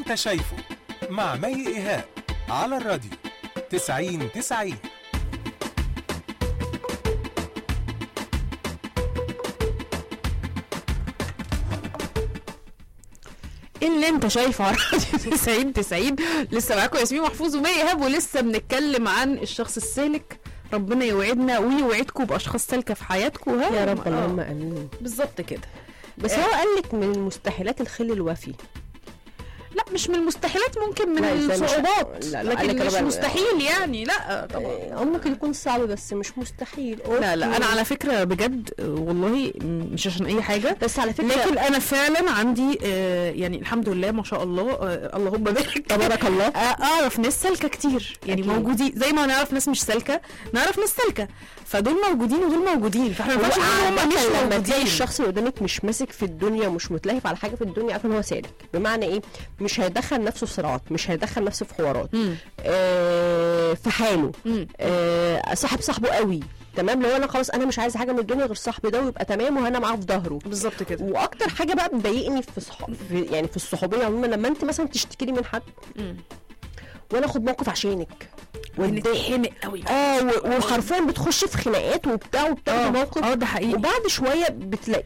انت شايفه مع مي ايهاب على الراديو 90 90 اللي انت شايفه على راديو 90 90 لسه معاكم ياسمين محفوظ ومي ايهاب ولسه بنتكلم عن الشخص السالك ربنا يوعدنا ويوعدكم باشخاص سالكه في حياتكم ها يا رب آه، اللهم امين بالظبط كده بس آه. هو قال لك من المستحيلات الخل الوفي لا مش من المستحيلات ممكن من لا، إزاي مش- الصعوبات لا، لا، قال لكن لك أنا مش بقى- مستحيل يعني لا طبعا آه، ممكن يكون صعب بس مش مستحيل لا لا أوكي. انا على فكره بجد آه، والله م- مش عشان اي حاجه بس على فكره لكن انا فعلا عندي آه، يعني الحمد لله ما شاء الله آه، اللهم بارك تبارك الله آه، اعرف ناس سالكه كتير يعني أكيد. موجودين زي ما نعرف ناس مش سالكه نعرف ناس سالكه فدول موجودين ودول موجودين فاحنا ما ينفعش نقول هم مش لما تلاقي موجودين الشخص اللي قدامك مش ماسك في الدنيا ومش متلهف على حاجه في الدنيا عارف ان هو سالك بمعنى ايه مش هيدخل نفسه في صراعات مش هيدخل نفسه في حوارات مم. آه في حاله مم. آه صاحب صاحبه قوي تمام لو انا خلاص انا مش عايز حاجه من الدنيا غير صاحبي ده ويبقى تمام وانا معاه في ظهره بالظبط كده واكتر حاجه بقى بتضايقني في, صح... في يعني في الصحوبيه عموما لما انت مثلا تشتكي لي من حد مم. وانا اخد موقف عشانك واتضايق بنتحمق قوي اه و- وحرفيا بتخش في خناقات وبتاع وبتاخد اه موقف اه ده حقيقي وبعد شويه بتلاقي